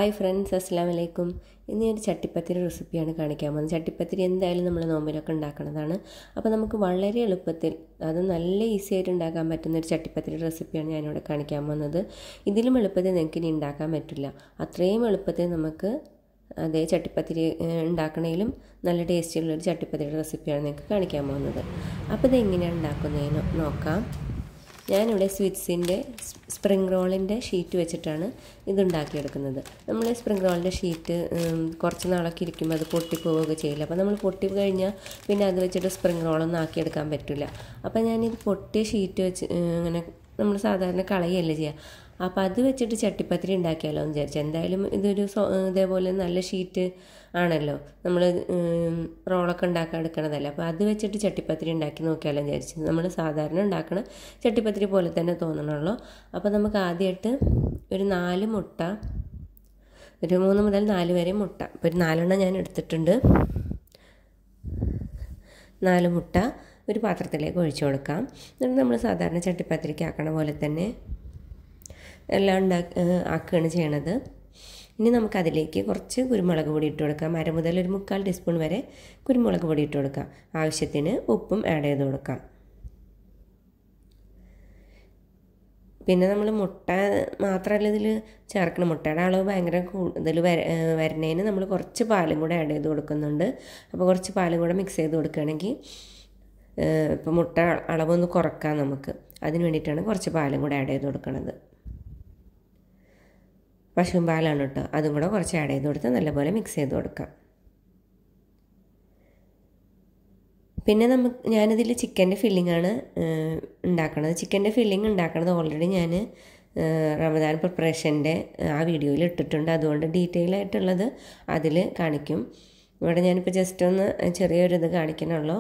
hi friends അസ്സാം വലൈക്കും ഇന്ന് ഞാൻ ചട്ടിപ്പത്തിരി റെസിപ്പിയാണ് കാണിക്കാൻ പോകുന്നത് ചട്ടിപ്പത്തിരി എന്തായാലും നമ്മൾ നോമ്പിലൊക്കെ ഉണ്ടാക്കുന്നതാണ് അപ്പോൾ നമുക്ക് വളരെ എളുപ്പത്തിൽ അത് നല്ല ഈസി ആയിട്ട് ഉണ്ടാക്കാൻ പറ്റുന്ന ഒരു ചട്ടിപ്പത്തിരി റെസിപ്പിയാണ് ഞാനിവിടെ കാണിക്കാൻ പോകുന്നത് ഇതിലും എളുപ്പത്തിൽ നിങ്ങൾക്ക് ഇനി ഉണ്ടാക്കാൻ പറ്റില്ല അത്രയും എളുപ്പത്തിൽ നമുക്ക് അതേ ചട്ടിപ്പത്തിരി ഉണ്ടാക്കണേലും നല്ല ടേസ്റ്റിയുള്ളൊരു ചട്ടിപ്പത്തിരി റെസിപ്പിയാണ് നിങ്ങൾക്ക് കാണിക്കാൻ പോകുന്നത് അപ്പോൾ ഇത് എങ്ങനെയാണ് ഉണ്ടാക്കുന്നതെന്ന് നോക്കാം ഞാനിവിടെ സ്വീറ്റ്സിൻ്റെ സ്പ്രിംഗ് റോളിൻ്റെ ഷീറ്റ് വെച്ചിട്ടാണ് ഇത് ഉണ്ടാക്കിയെടുക്കുന്നത് നമ്മൾ സ്പ്രിംഗ് റോളിൻ്റെ ഷീറ്റ് കുറച്ച് നാളൊക്കെ ഇരിക്കുമ്പോൾ അത് പൊട്ടിപ്പോവുകയൊക്കെ ചെയ്യില്ല അപ്പോൾ നമ്മൾ പൊട്ടി കഴിഞ്ഞാൽ പിന്നെ അത് വെച്ചിട്ട് സ്പ്രിംഗ് റോളൊന്നും ആക്കിയെടുക്കാൻ പറ്റില്ല അപ്പോൾ ഞാനിത് പൊട്ടിയ ഷീറ്റ് വെച്ച് ഇങ്ങനെ നമ്മൾ സാധാരണ കളയല്ലേ ചെയ്യുക അപ്പോൾ അത് വെച്ചിട്ട് ചട്ടിപ്പത്തിരി ഉണ്ടാക്കിയാലോ എന്ന് വിചാരിച്ചു എന്തായാലും ഇതൊരു ഇതേപോലെ നല്ല ഷീറ്റ് ആണല്ലോ നമ്മൾ റോളൊക്കെ ഉണ്ടാക്കാൻ എടുക്കണതല്ലേ അപ്പോൾ അത് വെച്ചിട്ട് ചട്ടിപ്പത്തിരി ഉണ്ടാക്കി നോക്കിയാലോ എന്ന് വിചാരിച്ചു നമ്മൾ സാധാരണ ഉണ്ടാക്കണ ചട്ടിപ്പത്തിരി പോലെ തന്നെ തോന്നണുള്ളൂ അപ്പോൾ നമുക്ക് ആദ്യമായിട്ട് ഒരു നാല് മുട്ട ഒരു മൂന്ന് മുതൽ നാല് വരെ മുട്ട ഇപ്പോൾ ഒരു നാലെണ്ണം ഞാൻ എടുത്തിട്ടുണ്ട് നാല് മുട്ട ഒരു പാത്രത്തിലേക്ക് ഒഴിച്ചു കൊടുക്കാം എന്നിട്ട് നമ്മൾ സാധാരണ ചട്ടിപ്പത്തിരിക്ക് ആക്കണ പോലെ തന്നെ എല്ലാം ഉണ്ടാക്കി ആക്കുകയാണ് ചെയ്യണത് ഇനി നമുക്കതിലേക്ക് കുറച്ച് കുരുമുളക് പൊടി ഇട്ട് കൊടുക്കാം അര മുതൽ ഒരു മുക്കാൽ ടീസ്പൂൺ വരെ കുരുമുളക് പൊടി ഇട്ട് കൊടുക്കാം ആവശ്യത്തിന് ഉപ്പും ആഡ് ചെയ്ത് കൊടുക്കാം പിന്നെ നമ്മൾ മുട്ട മാത്രമല്ല ഇതിൽ ചേർക്കണം മുട്ടയുടെ അളവ് ഭയങ്കര കൂടുതൽ വര വരണേന് നമ്മൾ കുറച്ച് പാലും കൂടെ ആഡ് ചെയ്ത് കൊടുക്കുന്നുണ്ട് അപ്പോൾ കുറച്ച് പാലും കൂടെ മിക്സ് ചെയ്ത് കൊടുക്കുകയാണെങ്കിൽ ഇപ്പോൾ മുട്ട അളവൊന്ന് കുറക്കാം നമുക്ക് അതിന് വേണ്ടിയിട്ടാണ് കുറച്ച് പാലും കൂടെ ആഡ് ചെയ്ത് കൊടുക്കുന്നത് പശുവും പാലാണ് കേട്ടോ അതും കൂടെ കുറച്ച് ആഡ് ചെയ്ത് കൊടുത്ത് നല്ലപോലെ മിക്സ് ചെയ്ത് കൊടുക്കാം പിന്നെ നമുക്ക് ഞാനിതിൽ ചിക്കൻ്റെ ഫില്ലിങ്ങാണ് ഉണ്ടാക്കണത് ചിക്കൻ്റെ ഫില്ലിങ് ഉണ്ടാക്കണത് ഓൾറെഡി ഞാൻ റമദാൻ പ്രിപ്പറേഷൻ്റെ ആ വീഡിയോയിൽ ഇട്ടിട്ടുണ്ട് അതുകൊണ്ട് ഡീറ്റെയിൽ ആയിട്ടുള്ളത് അതിൽ കാണിക്കും ഇവിടെ ഞാനിപ്പോൾ ജസ്റ്റ് ഒന്ന് ചെറിയൊരു ഇത് കാണിക്കണുള്ളൂ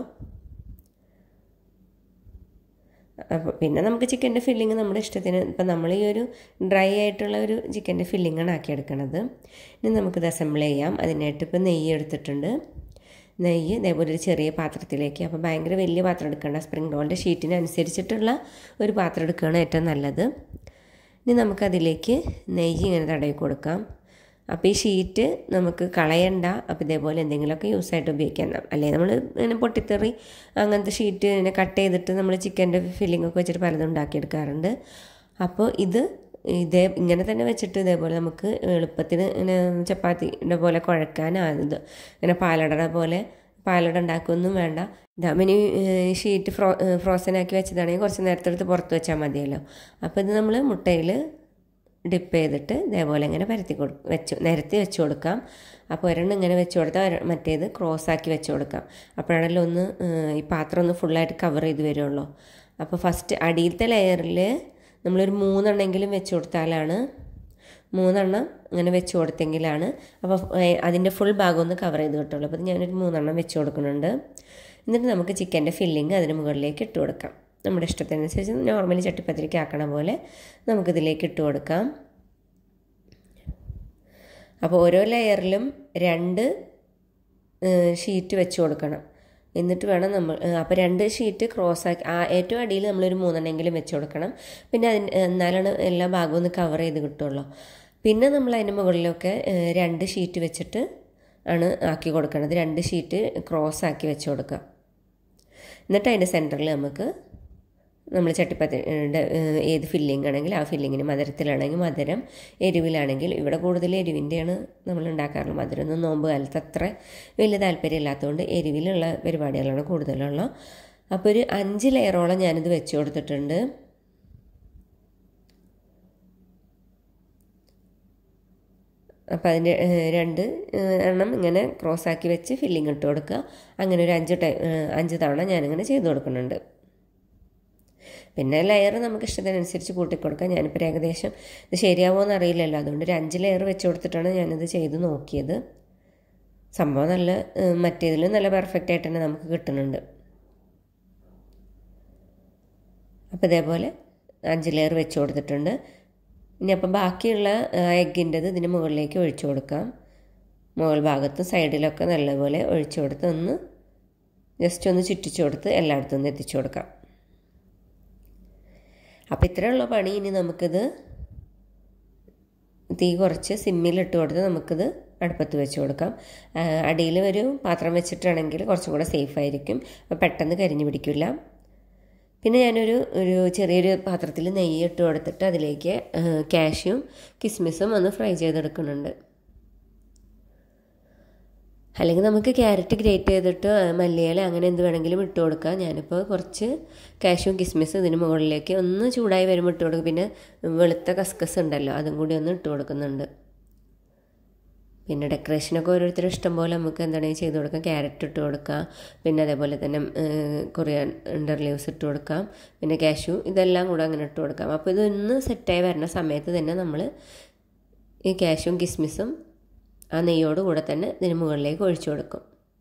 അപ്പോൾ പിന്നെ നമുക്ക് ചിക്കൻ്റെ ഫില്ലിങ് നമ്മുടെ ഇഷ്ടത്തിന് ഇപ്പം നമ്മൾ ഈ ഒരു ഡ്രൈ ആയിട്ടുള്ള ഒരു ചിക്കൻ്റെ ഫില്ലിങ്ങാണ് ആക്കിയെടുക്കണത് ഇനി നമുക്കിത് അസംബിൾ ചെയ്യാം അതിനായിട്ട് ഇപ്പോൾ നെയ്യ് എടുത്തിട്ടുണ്ട് നെയ്യ് ഇതേപോലെ ഒരു ചെറിയ പാത്രത്തിലേക്ക് അപ്പോൾ ഭയങ്കര വലിയ പാത്രം എടുക്കേണ്ട സ്പ്രിംഗ് റോളിൻ്റെ ഷീറ്റിനനുസരിച്ചിട്ടുള്ള ഒരു പാത്രം എടുക്കുകയാണ് ഏറ്റവും നല്ലത് ഇനി നമുക്കതിലേക്ക് നെയ്യ് ഇങ്ങനെ തടവി കൊടുക്കാം അപ്പോൾ ഈ ഷീറ്റ് നമുക്ക് കളയണ്ട അപ്പോൾ ഇതേപോലെ എന്തെങ്കിലുമൊക്കെ യൂസ് ആയിട്ട് ഉപയോഗിക്കാം അല്ലെങ്കിൽ നമ്മൾ ഇങ്ങനെ പൊട്ടിത്തെറി അങ്ങനത്തെ ഷീറ്റ് ഇങ്ങനെ കട്ട് ചെയ്തിട്ട് നമ്മൾ ചിക്കൻ്റെ ഫില്ലിംഗ് ഒക്കെ വെച്ചിട്ട് പലതും ഉണ്ടാക്കിയെടുക്കാറുണ്ട് അപ്പോൾ ഇത് ഇതേ ഇങ്ങനെ തന്നെ വെച്ചിട്ട് ഇതേപോലെ നമുക്ക് എളുപ്പത്തിന് ഇങ്ങനെ ചപ്പാത്തിയുടെ പോലെ കുഴക്കാനാണിത് ഇങ്ങനെ പാലടയുടെ പോലെ പാലട ഉണ്ടാക്കുകയൊന്നും വേണ്ട ഇതാമിനി ഷീറ്റ് ഫ്രോ ഫ്രോസൺ ആക്കി വെച്ചതാണെങ്കിൽ കുറച്ച് നേരത്തെടുത്ത് പുറത്ത് വെച്ചാൽ മതിയല്ലോ അപ്പോൾ ഇത് നമ്മൾ മുട്ടയിൽ ഡിപ്പ് ചെയ്തിട്ട് ഇതേപോലെ ഇങ്ങനെ പരത്തി കൊടു വെച്ച് നിരത്തി വെച്ച് കൊടുക്കാം അപ്പോൾ ഒരെണ്ണം ഇങ്ങനെ വെച്ച് കൊടുത്താൽ മറ്റേത് ക്രോസ് ആക്കി വെച്ച് കൊടുക്കാം അപ്പോഴാണല്ലോ ഒന്ന് ഈ പാത്രം ഒന്ന് ഫുള്ളായിട്ട് കവർ ചെയ്ത് വരുള്ളൂ അപ്പോൾ ഫസ്റ്റ് അടിയിലത്തെ ലെയറിൽ നമ്മളൊരു മൂന്നെണ്ണെങ്കിലും വെച്ച് കൊടുത്താലാണ് മൂന്നെണ്ണം ഇങ്ങനെ വെച്ച് കൊടുത്തെങ്കിലാണ് അപ്പോൾ അതിൻ്റെ ഫുൾ ഭാഗം ഒന്ന് കവർ ചെയ്ത് കിട്ടുള്ളൂ അപ്പോൾ ഞാനൊരു മൂന്നെണ്ണം വെച്ച് കൊടുക്കുന്നുണ്ട് എന്നിട്ട് നമുക്ക് ചിക്കൻ്റെ ഫില്ലിങ് അതിന് മുകളിലേക്ക് ഇട്ട് കൊടുക്കാം നമ്മുടെ ഇഷ്ടത്തിനനുസരിച്ച് നോർമലി ചട്ടിപ്പത്തിരിക്ക് ആക്കണ പോലെ നമുക്കിതിലേക്ക് ഇട്ട് കൊടുക്കാം അപ്പോൾ ഓരോ ലെയറിലും രണ്ട് ഷീറ്റ് വെച്ച് കൊടുക്കണം എന്നിട്ട് വേണം നമ്മൾ അപ്പോൾ രണ്ട് ഷീറ്റ് ക്രോസ് ആക്കി ആ ഏറ്റവും അടിയിൽ നമ്മളൊരു മൂന്നെണ്ണെങ്കിലും വെച്ച് കൊടുക്കണം പിന്നെ അതിന് എന്നാലാണ് എല്ലാ ഭാഗവും ഒന്ന് കവർ ചെയ്ത് കിട്ടുള്ളൂ പിന്നെ നമ്മൾ അതിൻ്റെ മുകളിലൊക്കെ രണ്ട് ഷീറ്റ് വെച്ചിട്ട് ആണ് ആക്കി കൊടുക്കുന്നത് രണ്ട് ഷീറ്റ് ക്രോസ് ആക്കി വെച്ച് കൊടുക്കുക എന്നിട്ട് അതിൻ്റെ സെൻറ്ററിൽ നമുക്ക് നമ്മൾ ചട്ടിപ്പത്തിയുടെ ഏത് ഫില്ലിംഗ് ആണെങ്കിൽ ആ ഫില്ലിങ്ങിന് മധുരത്തിലാണെങ്കിൽ മധുരം എരിവിലാണെങ്കിൽ ഇവിടെ കൂടുതൽ എരിവിൻ്റെയാണ് നമ്മൾ ഉണ്ടാക്കാറുള്ളത് മധുരമൊന്നും നോമ്പ് കാലത്ത് അത്ര വലിയ താല്പര്യമില്ലാത്തതുകൊണ്ട് എരിവിലുള്ള പരിപാടികളാണ് കൂടുതലുള്ളത് അപ്പോൾ ഒരു അഞ്ച് ലെയറോളം ഞാനിത് വെച്ച് കൊടുത്തിട്ടുണ്ട് അപ്പോൾ അതിൻ്റെ രണ്ട് എണ്ണം ഇങ്ങനെ ക്രോസ് ആക്കി വെച്ച് ഫില്ലിങ് ഇട്ട് കൊടുക്കുക അങ്ങനെ ഒരു അഞ്ച് ടൈം അഞ്ച് തവണ ഞാനിങ്ങനെ ചെയ്ത് കൊടുക്കുന്നുണ്ട് പിന്നെ ലെയർ നമുക്ക് ഇഷ്ടത്തിനനുസരിച്ച് കൂട്ടിക്കൊടുക്കാം ഞാനിപ്പോൾ ഏകദേശം ഇത് ശരിയാവുമോ എന്ന് അറിയില്ലല്ലോ അതുകൊണ്ട് ഒരു അഞ്ച് ലെയർ വെച്ച് കൊടുത്തിട്ടാണ് ഞാനിത് ചെയ്ത് നോക്കിയത് സംഭവം നല്ല മറ്റേതിലും നല്ല പെർഫെക്റ്റ് ആയിട്ട് തന്നെ നമുക്ക് കിട്ടുന്നുണ്ട് അപ്പോൾ ഇതേപോലെ അഞ്ച് ലെയർ വെച്ച് കൊടുത്തിട്ടുണ്ട് ഇനി അപ്പം ബാക്കിയുള്ള എഗ്ഗിൻ്റെത് ഇതിന് മുകളിലേക്ക് ഒഴിച്ചു കൊടുക്കാം മുകൾ ഭാഗത്തും സൈഡിലൊക്കെ നല്ലപോലെ ഒഴിച്ചു കൊടുത്ത് ഒന്ന് ജസ്റ്റ് ഒന്ന് ചുറ്റിച്ചു കൊടുത്ത് എല്ലായിടത്തും ഒന്ന് എത്തിച്ചു കൊടുക്കാം അപ്പോൾ ഇത്രയുള്ള പണി ഇനി നമുക്കിത് തീ കുറച്ച് സിമ്മിലിട്ട് കൊടുത്ത് നമുക്കിത് അടുപ്പത്ത് വെച്ച് കൊടുക്കാം അടിയിൽ ഒരു പാത്രം വെച്ചിട്ടാണെങ്കിൽ കുറച്ചും കൂടെ സേഫ് ആയിരിക്കും അപ്പോൾ പെട്ടെന്ന് കരിഞ്ഞു പിടിക്കില്ല പിന്നെ ഞാനൊരു ഒരു ചെറിയൊരു പാത്രത്തിൽ നെയ്യ് ഇട്ട് കൊടുത്തിട്ട് അതിലേക്ക് കാഷ്യും കിസ്മിസും ഒന്ന് ഫ്രൈ ചെയ്തെടുക്കുന്നുണ്ട് അല്ലെങ്കിൽ നമുക്ക് ക്യാരറ്റ് ഗ്രേറ്റ് ചെയ്തിട്ട് മല്ലിയില അങ്ങനെ എന്ത് വേണമെങ്കിലും ഇട്ട് കൊടുക്കാം ഞാനിപ്പോൾ കുറച്ച് കാഷ്യും കിസ്മിസും ഇതിന് മുകളിലേക്ക് ഒന്ന് ചൂടായി വരുമ്പോൾ ഇട്ട് കൊടുക്കും പിന്നെ വെളുത്ത കസ്കസ് ഉണ്ടല്ലോ അതും കൂടി ഒന്ന് ഇട്ട് കൊടുക്കുന്നുണ്ട് പിന്നെ ഡെക്കറേഷനൊക്കെ ഓരോരുത്തരും ഇഷ്ടം പോലെ നമുക്ക് എന്താണെങ്കിൽ ചെയ്ത് കൊടുക്കാം ക്യാരറ്റ് ഇട്ട് കൊടുക്കാം പിന്നെ അതേപോലെ തന്നെ കൊറിയൻ അണ്ടർ ലീവ്സ് ഇട്ട് കൊടുക്കാം പിന്നെ കാഷ്യൂ ഇതെല്ലാം കൂടെ അങ്ങനെ ഇട്ട് കൊടുക്കാം അപ്പോൾ ഇതൊന്ന് സെറ്റായി വരുന്ന സമയത്ത് തന്നെ നമ്മൾ ഈ കാഷ്യും കിസ്മിസും ആ നെയ്യോട് കൂടെ തന്നെ ഇതിന് മുകളിലേക്ക് ഒഴിച്ചു കൊടുക്കും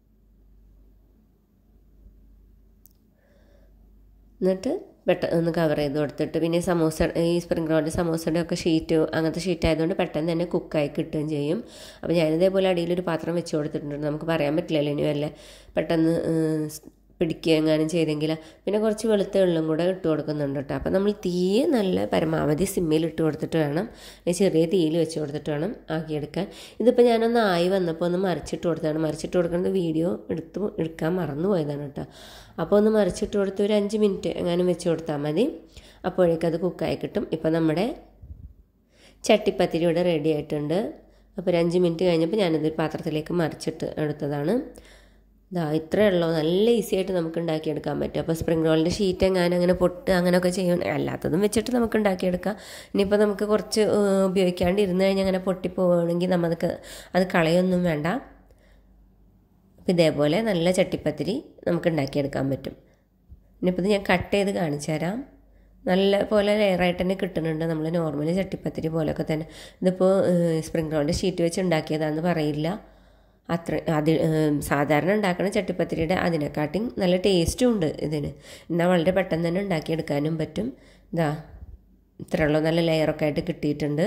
എന്നിട്ട് പെട്ടെന്ന് ഒന്ന് കവർ ചെയ്ത് കൊടുത്തിട്ട് പിന്നെ സമൂസ ഈ സ്പ്രിംഗ് റോളിൻ്റെ സമൂസയുടെ ഒക്കെ ഷീറ്റ് അങ്ങനത്തെ ഷീറ്റ് ആയതുകൊണ്ട് പെട്ടെന്ന് തന്നെ കുക്കായി കിട്ടുകയും ചെയ്യും അപ്പോൾ ഞാനിതേപോലെ അടിയിലൊരു പാത്രം വെച്ച് കൊടുത്തിട്ടുണ്ട് നമുക്ക് പറയാൻ പറ്റില്ലല്ലോ ഇനി വല്ല പെട്ടെന്ന് പിടിക്കുക എങ്ങാനും ചെയ്തെങ്കിൽ പിന്നെ കുറച്ച് വെളുത്ത വെള്ളം കൂടെ ഇട്ട് കൊടുക്കുന്നുണ്ട് കേട്ടോ അപ്പോൾ നമ്മൾ തീ നല്ല പരമാവധി സിമ്മിൽ ഇട്ട് കൊടുത്തിട്ട് വേണം ചെറിയ തീയിൽ വെച്ച് കൊടുത്തിട്ട് വേണം ആക്കിയെടുക്കാൻ ഇതിപ്പോൾ ഞാനൊന്ന് ആയി വന്നപ്പോൾ ഒന്ന് മറിച്ചിട്ട് കൊടുത്താണ് മറിച്ചിട്ട് കൊടുക്കുന്നത് വീഡിയോ എടുത്ത് എടുക്കാൻ മറന്നു പോയതാണ് കേട്ടോ അപ്പോൾ ഒന്ന് മറിച്ചിട്ട് കൊടുത്ത് ഒരു അഞ്ച് മിനിറ്റ് എങ്ങാനും വെച്ച് കൊടുത്താൽ മതി അപ്പോഴേക്കും അത് കുക്കായി കിട്ടും ഇപ്പോൾ നമ്മുടെ ചട്ടിപ്പത്തിരി ഇവിടെ റെഡി ആയിട്ടുണ്ട് അപ്പോൾ ഒരു അഞ്ച് മിനിറ്റ് കഴിഞ്ഞപ്പോൾ ഞാനിത് പാത്രത്തിലേക്ക് മറിച്ചിട്ട് എടുത്തതാണ് ഇതാ ഇത്രയേ ഉള്ളൂ നല്ല ഈസി ആയിട്ട് നമുക്ക് ഉണ്ടാക്കിയെടുക്കാൻ പറ്റും അപ്പോൾ സ്പ്രിംഗ് റോളിൻ്റെ ഷീറ്റ് എങ്ങാനും അങ്ങനെ പൊട്ട് അങ്ങനെയൊക്കെ ചെയ്യണം അല്ലാത്തതും വെച്ചിട്ട് നമുക്ക് ഉണ്ടാക്കിയെടുക്കാം ഇനിയിപ്പോൾ നമുക്ക് കുറച്ച് ഉപയോഗിക്കാണ്ട് ഇരുന്ന് കഴിഞ്ഞാൽ അങ്ങനെ പൊട്ടിപ്പോവുകയാണെങ്കിൽ നമുക്ക് അത് കളയൊന്നും വേണ്ട അപ്പോൾ ഇതേപോലെ നല്ല ചട്ടിപ്പത്തിരി നമുക്ക് ഉണ്ടാക്കിയെടുക്കാൻ പറ്റും ഇനിയിപ്പോൾ ഇത് ഞാൻ കട്ട് ചെയ്ത് കാണിച്ചു തരാം നല്ല പോലെ ലെയറായിട്ട് തന്നെ കിട്ടുന്നുണ്ട് നമ്മൾ നോർമലി ചട്ടിപ്പത്തിരി പോലെയൊക്കെ തന്നെ ഇതിപ്പോൾ സ്പ്രിംഗ് റോളിൻ്റെ ഷീറ്റ് വെച്ച് ഉണ്ടാക്കിയതാണെന്ന് പറയില്ല അത്ര അത് സാധാരണ ഉണ്ടാക്കുന്ന ചട്ടിപ്പത്തിരിയുടെ അതിനെക്കാട്ടിയും നല്ല ടേസ്റ്റും ഉണ്ട് ഇതിന് എന്നാൽ വളരെ പെട്ടെന്ന് തന്നെ ഉണ്ടാക്കിയെടുക്കാനും പറ്റും ഇതാ ഇത്രയുള്ള നല്ല ലെയറൊക്കെ ആയിട്ട് കിട്ടിയിട്ടുണ്ട്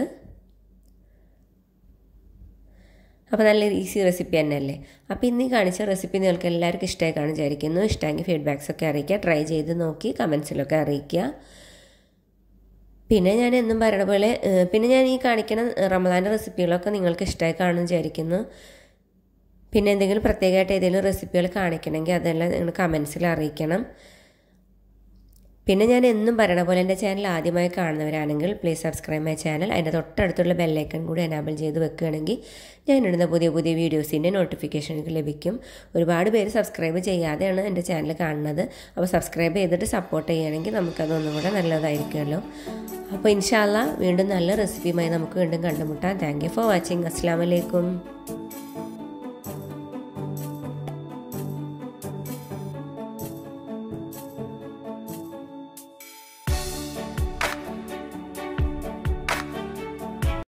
അപ്പോൾ നല്ല ഈസി റെസിപ്പി തന്നെയല്ലേ അപ്പോൾ ഇന്ന് ഈ കാണിച്ച റെസിപ്പി നിങ്ങൾക്ക് എല്ലാവർക്കും ഇഷ്ടമായി കാണും വിചാരിക്കുന്നു ഇഷ്ടമെങ്കിൽ ഫീഡ്ബാക്സ് ഒക്കെ അറിയിക്കുക ട്രൈ ചെയ്ത് നോക്കി കമൻസിലൊക്കെ അറിയിക്കുക പിന്നെ ഞാൻ എന്നും പറയണ പോലെ പിന്നെ ഞാൻ ഈ കാണിക്കുന്ന റമദാൻ്റെ റെസിപ്പികളൊക്കെ നിങ്ങൾക്ക് ഇഷ്ടമായി കാണും വിചാരിക്കുന്നു പിന്നെ എന്തെങ്കിലും പ്രത്യേകമായിട്ട് ഏതെങ്കിലും റെസിപ്പികൾ കാണിക്കണമെങ്കിൽ അതെല്ലാം നിങ്ങൾ കമൻസിൽ അറിയിക്കണം പിന്നെ ഞാൻ എന്നും പറയണ പോലെ എൻ്റെ ചാനൽ ആദ്യമായി കാണുന്നവരാണെങ്കിൽ പ്ലീസ് സബ്സ്ക്രൈബ് മൈ ചാനൽ അതിൻ്റെ തൊട്ടടുത്തുള്ള ബെല്ലൈക്കൺ കൂടി എനാബിൾ ചെയ്ത് വെക്കുകയാണെങ്കിൽ ഞാൻ ഇടുന്ന പുതിയ പുതിയ വീഡിയോസിൻ്റെ നോട്ടിഫിക്കേഷൻ ലഭിക്കും ഒരുപാട് പേര് സബ്സ്ക്രൈബ് ചെയ്യാതെയാണ് എൻ്റെ ചാനൽ കാണുന്നത് അപ്പോൾ സബ്സ്ക്രൈബ് ചെയ്തിട്ട് സപ്പോർട്ട് ചെയ്യുകയാണെങ്കിൽ നമുക്കതൊന്നും കൂടെ നല്ലതായിരിക്കുമല്ലോ അപ്പോൾ ഇൻഷാല്ല വീണ്ടും നല്ല റെസിപ്പിയുമായി നമുക്ക് വീണ്ടും കണ്ടുമുട്ടാം താങ്ക് യു ഫോർ വാച്ചിങ് അസ്സാം വലൈക്കും